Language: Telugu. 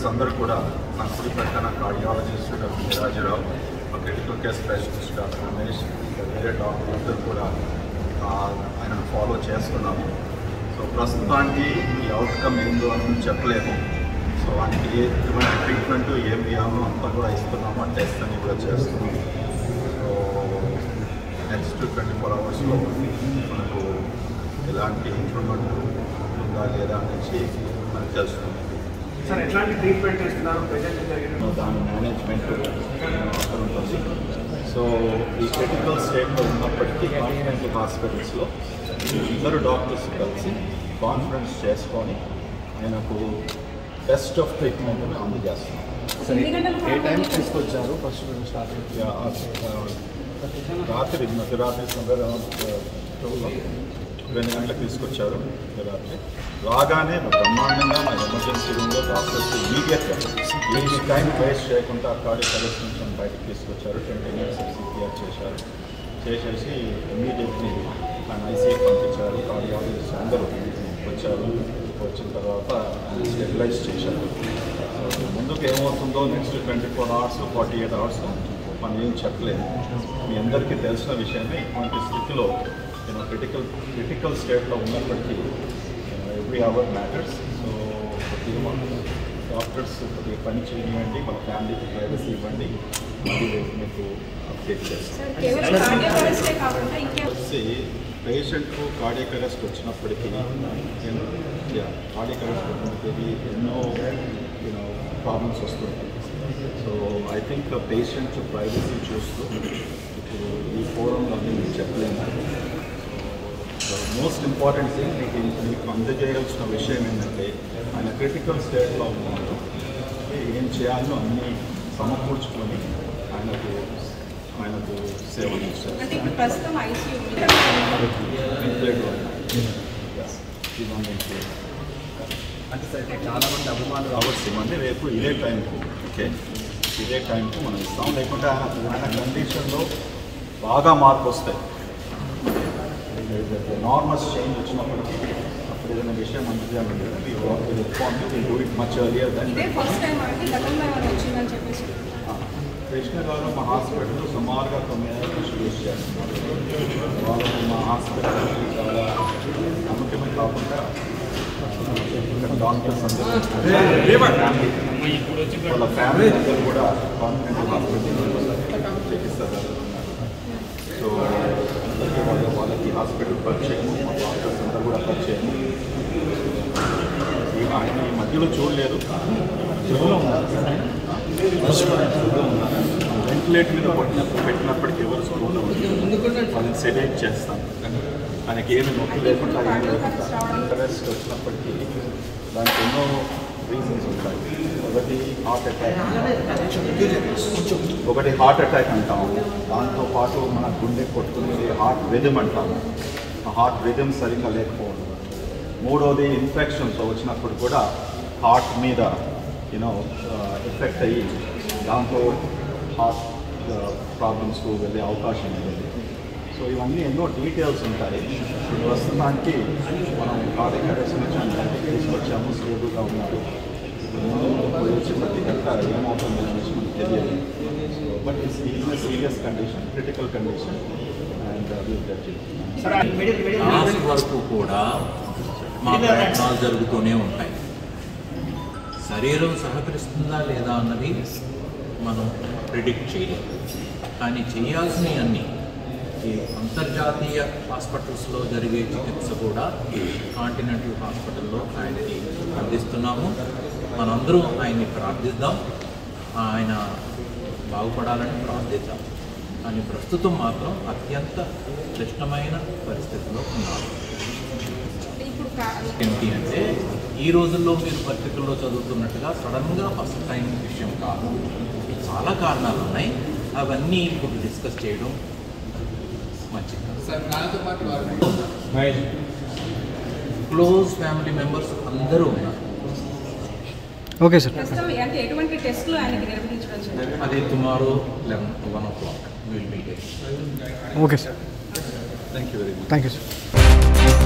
డాక్టర్స్ అందరూ కూడా నా కుడి పక్కన కార్డియాలజిస్ట్ డాక్టర్ నిరాజరావు మా critical care specialist doctor Ramesh ఇంకా వేరే డాక్టర్ అందరూ కూడా ఆ, ఆయనను ఫాలో చేస్తున్నాము సో ప్రస్తుతానికి ఈ అవుట్కమ్ ఏందో అని చెప్పలేము సో ఆయనకి ఏ ఎటువంటి ట్రీట్మెంట్ ఏం ఇవ్వాలో అంతా కూడా ఇస్తున్నాము ఆ టెస్ట్ అని కూడా చేస్తున్నాము సో నెక్స్ట్ ట్వంటీ ఫోర్ అవర్స్లో మనకు ఎలాంటి ఇంప్రూవ్మెంట్ ఉందా లేదా అనేసి మనకు తెలుస్తుంది సార్ ఎట్లాంటి ట్రీట్మెంట్ ఇస్తున్నారు ప్రజెంట్ జరిగిన దాని మేనేజ్మెంట్ అక్కడ ఉంటుంది సో ఈ క్రిటికల్ స్టేట్లో ఉన్నప్పటికీ కాన్ఫిడెంట్ హాస్పిటల్స్లో ఇద్దరు డాక్టర్స్ కలిసి కాన్ఫరెన్స్ చేసుకొని ఆయనకు బెస్ట్ ఆఫ్ ట్రీట్మెంట్ అందజేస్తున్నాం ఏ టైం తీసుకొచ్చారు ఫస్ట్ స్టార్ట్ యా, ఆ, ఆ, రాత్రి మధ్యరాత్రి సందర్భ రెండు గంటలకు తీసుకొచ్చారు రాత్రి రాగానే బ్రహ్మాండంగా మా ఎమర్జెన్సీ రూమ్లో డాక్టర్స్ ఇమీడియట్గా ఈ టైం వేస్ట్ చేయకుండా కార్డియక్ అరెస్ట్ నుంచి నన్ను బయటకు తీసుకొచ్చారు ట్వంటీ మినిట్స్ సిపిఆర్ చేశారు చేసేసి ఇమీడియట్లీ ఆయన ఐసీఐ పంపించారు కార్డియాలజిస్ట్ అందరూ వచ్చారు వచ్చిన తర్వాత స్టెబిలైజ్ చేశారు సో ముందుకు ఏమవుతుందో next twenty four hours forty eight hours మనం ఏం చెప్పలేదు మీ అందరికీ తెలిసిన విషయమే ఇటువంటి స్థితిలో నేను క్రిటికల్ క్రిటికల్ స్టేట్లో ఉన్నప్పటికీ ఎవ్రీ అవర్ మ్యాటర్స్ సో కొద్దిగా డాక్టర్స్ కొద్దిగా పని చేయండి వాళ్ళ ఫ్యామిలీకి ప్రైవసీ ఇవ్వండి అది రేపు మీకు అప్డేట్ చేస్తాను కేవలం కార్డియాక్ అరెస్టే కాకుండా ఇంకే వచ్చి పేషెంట్కు కార్డియక్ అరెస్ట్ వచ్చినప్పటికీ కార్డియక్ అరెస్ట్ వచ్చినప్పటికీ ఎన్నో యూనో ప్రాబ్లమ్స్ వస్తుంటాయి so I think patient privacy చూస్తూ ఇప్పుడు ఈ ఫోరంలో నేను చెప్పలేను సో మోస్ట్ ఇంపార్టెంట్ థింగ్ మీకు మీకు అందజేయాల్సిన విషయం ఏంటంటే ఆయన క్రిటికల్ స్టేట్లో ఉన్నారు ఏం చేయాలో అన్నీ సమకూర్చుకొని ఆయనకు ఆయనకు సేవలు ఇస్తారు అంటే ఇప్పుడు ప్రస్తుతం ఐసీయూ అంటే సార్ ఇక్కడ చాలా మంది అభిమానులు అవర్స్ ఇవ్వండి రేపు ఇదే టైంకు ఓకే ఇదే టైంకు మనం ఇస్తాం లేకుంటే ఆయన ఆయన కండిషన్లో బాగా మార్పు వస్తాయి నార్మల్స్ చేంజ్ వచ్చినప్పటికీ అప్పుడు ఏదైనా విషయం అందుతుంది respond will do it much earlier then ఇదే ఫస్ట్ టైం అంటే గతంలో ఏమైనా వచ్చిందని చెప్పేసి కృష్ణ గారు మా హాస్పిటల్ సుమారుగా తొమ్మిది ఏళ్ళ నుంచి యూజ్ చేస్తున్నారు వాళ్ళకి మా హాస్పిటల్ చాలా నమ్మకమే కాకుండా ఇక్కడ డాక్టర్స్ అందరూ ఫ్యామిలీ వాళ్ళ ఫ్యామిలీ అందరూ కూడా కాన్ఫిడెంట్ హాస్పిటల్ చికిత్స సో అందరికీ వాళ్ళ వాళ్ళకి హాస్పిటల్ పరిచయము మా డాక్టర్స్ అందరూ కూడా పరిచయము ఈ ఆయన ఈ మధ్యలో చూడలేదు మధ్యలో ఉన్నారు వెంటిలేట్ మీద పట్టినప్పుడు పెట్టినప్పటికీ ఎవరు స్కూల్లో వాళ్ళని సెడేట్ చేస్తాం ఆయనకి ఏమి నొప్పి లేకుండా ఏమి లేకుండా ఇంట్రెస్ట్ వచ్చినప్పటికీ దానికి ఎన్నో రీజన్స్ ఉంటాయి ఒకటి హార్ట్ అటాక్ ఒకటి హార్ట్ అటాక్ అంటాము దాంతో పాటు మన గుండె కొట్టుకునేది హార్ట్ రిథమ్ అంటాము ఆ హార్ట్ రిథమ్ సరిగ్గా లేకపోవడం మూడోది ఇన్ఫెక్షన్స్ వచ్చినప్పుడు కూడా హార్ట్ మీద యూనో ఎఫెక్ట్ అయ్యి దాంతో హార్ట్ ప్రాబ్లమ్స్కు వెళ్ళే అవకాశం ఉంటుంది సో ఇవన్నీ ఎన్నో డీటెయిల్స్ ఉంటాయి ప్రస్తుతానికి మనం కార్డియక్ అరెస్ట్ నుంచి ఆయన తీసుకొచ్చాము స్టేబుల్గా ఉన్నారు ముందు పోయి వచ్చి ప్రతి గంట ఏమవుతుంది అనేసి మనకు తెలియదు so but it's is serious condition critical condition and last వరకు కూడా మా ప్రయత్నాలు జరుగుతూనే ఉంటాయి శరీరం సహకరిస్తుందా లేదా అన్నది మనం ప్రిడిక్ట్ చేయలేం కానీ చేయాల్సినవి అన్నీ ఈ అంతర్జాతీయ హాస్పిటల్స్లో జరిగే చికిత్స కూడా కాంటినెంటల్ హాస్పిటల్లో ఆయనకి అందిస్తున్నాము మనందరం ఆయన్ని ప్రార్థిద్దాం ఆయన బాగుపడాలని ప్రార్థిద్దాం కానీ ప్రస్తుతం మాత్రం అత్యంత క్లిష్టమైన పరిస్థితిలో ఉన్నారు ఇప్పుడు కా- ఏంటి అంటే ఈ రోజుల్లో మీరు పత్రికల్లో చదువుతున్నట్టుగా సడన్గా ఫస్ట్ టైం విషయం కాదు చాలా కారణాలు ఉన్నాయి అవన్నీ ఇప్పుడు డిస్కస్ చేయడం మంచిది క్లోజ్ ఫ్యామిలీ మెంబర్స్ అందరూ ఉన్నారు ఓకే సార్ ప్రస్తుతం అంటే ఎటువంటి టెస్టులు ఆయనకి నిర్వహించడం జరిగింది అది tomorrow eleven one o'clock will meet okay sir thank you very much thank you sir